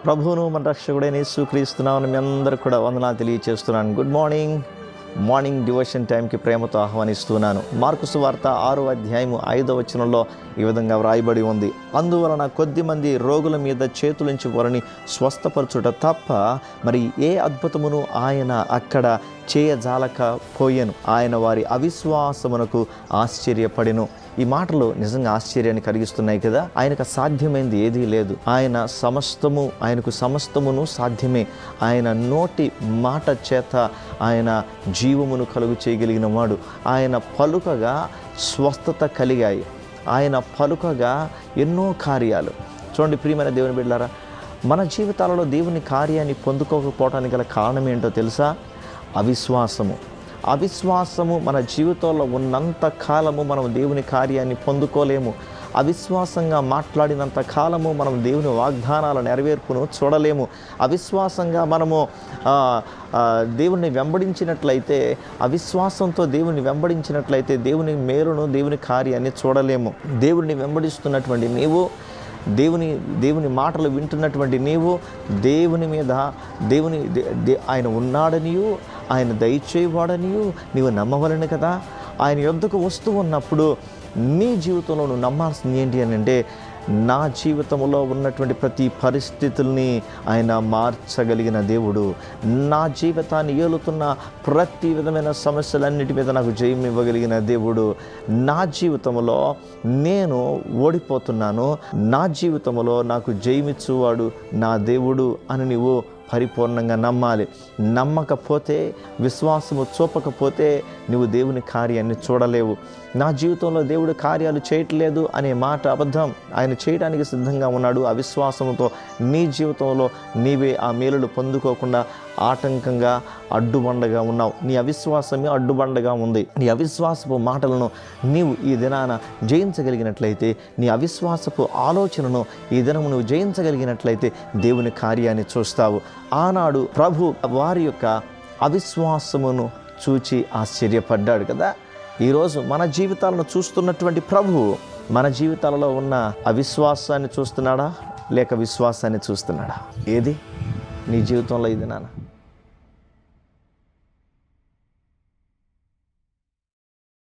ప్రభువును మన రక్షకుడైన యేసుక్రీస్తున్నామని మీ అందరూ కూడా వందనాలు తెలియచేస్తున్నాను గుడ్ మార్నింగ్ మార్నింగ్ డివోషన్ టైంకి ప్రేమతో ఆహ్వానిస్తున్నాను మార్కు సువార్త ఆరో అధ్యాయము ఐదో వచనంలో ఈ విధంగా వ్రాయబడి ఉంది అందువలన కొద్దిమంది రోగుల మీద చేతులుంచి వారిని స్వస్థపరచుట తప్ప మరి ఏ అద్భుతమును ఆయన అక్కడ చేయజాలకపోయాను ఆయన వారి అవిశ్వాసమునకు ఆశ్చర్యపడెను ఈ మాటలు నిజంగా ఆశ్చర్యాన్ని కలిగిస్తున్నాయి కదా ఆయనకు సాధ్యమైంది ఏదీ లేదు ఆయన సమస్తము ఆయనకు సమస్తమును సాధ్యమే ఆయన నోటి మాట చేత ఆయన జీవమును కలుగు చేయగలిగిన వాడు ఆయన పలుకగా స్వస్థత కలిగాయి ఆయన పలుకగా ఎన్నో కార్యాలు చూడండి ప్రియమైన దేవుని బిడ్డారా మన జీవితాలలో దేవుని కార్యాన్ని పొందుకోకపోవడానికి గల కారణం ఏంటో తెలుసా అవిశ్వాసము అవిశ్వాసము మన జీవితంలో ఉన్నంత కాలము మనం దేవుని కార్యాన్ని పొందుకోలేము అవిశ్వాసంగా మాట్లాడినంత కాలము మనం దేవుని వాగ్దానాల నెరవేర్పును చూడలేము అవిశ్వాసంగా మనము ఆ, ఆ, దేవుణ్ణి వెంబడించినట్లయితే అవిశ్వాసంతో దేవుని వెంబడించినట్లయితే దేవుని మేలును దేవుని కార్యాన్ని చూడలేము దేవుడిని వెంబడిస్తున్నటువంటి నీవు దేవుని దేవుని మాటలు వింటున్నటువంటి నీవు దేవుని మీద దేవుని దే- దే- ఆయన ఉన్నాడనియు ఆయన దయచేయవాడనియు నీవు నమ్మవలను కదా ఆయన యొద్దకు వస్తూ ఉన్నప్పుడు నీ జీవితంలో నువ్వు నమ్మాల్సింది ఏంటి అని అంటే నా జీవితంలో ఉన్నటువంటి ప్రతి పరిస్థితుల్ని ఆయన మార్చగలిగిన దేవుడు నా జీవితాన్ని ఏలుతున్న ప్రతి విధమైన సమస్యలన్నిటి మీద నాకు జయం ఇవ్వగలిగిన దేవుడు నా జీవితంలో నేను ఓడిపోతున్నాను నా జీవితంలో నాకు జయమిచ్చువాడు నా దేవుడు అని నీవు పరిపూర్ణంగా నమ్మాలి నమ్మకపోతే విశ్వాసము చూపకపోతే నువ్వు దేవుని కార్యాన్ని చూడలేవు నా జీవితంలో దేవుడు కార్యాలు చేయట్లేదు అనే మాట అబద్ధం ఆయన చేయడానికి సిద్ధంగా ఉన్నాడు అవిశ్వాసంతో నీ జీవితంలో నీవే ఆ మేలులు పొందుకోకుండా ఆటంకంగా అడ్డుబండగా ఉన్నావు నీ అవిశ్వాసమే అడ్డుబండగా ఉంది నీ అవిశ్వాసపు మాటలను నీవు ఈ దినాన జయించగలిగినట్లయితే నీ అవిశ్వాసపు ఆలోచనను ఈ దినము నువ్వు జయించగలిగినట్లయితే దేవుని కార్యాన్ని చూస్తావు ఆనాడు ప్రభు వారి యొక్క అవిశ్వాసమును చూచి ఆశ్చర్యపడ్డాడు కదా ఈరోజు మన జీవితాలను చూస్తున్నటువంటి ప్రభు మన జీవితాలలో ఉన్న అవిశ్వాసాన్ని చూస్తున్నాడా లేక విశ్వాసాన్ని చూస్తున్నాడా ఏది నీ జీవితంలో ఇది నాన్న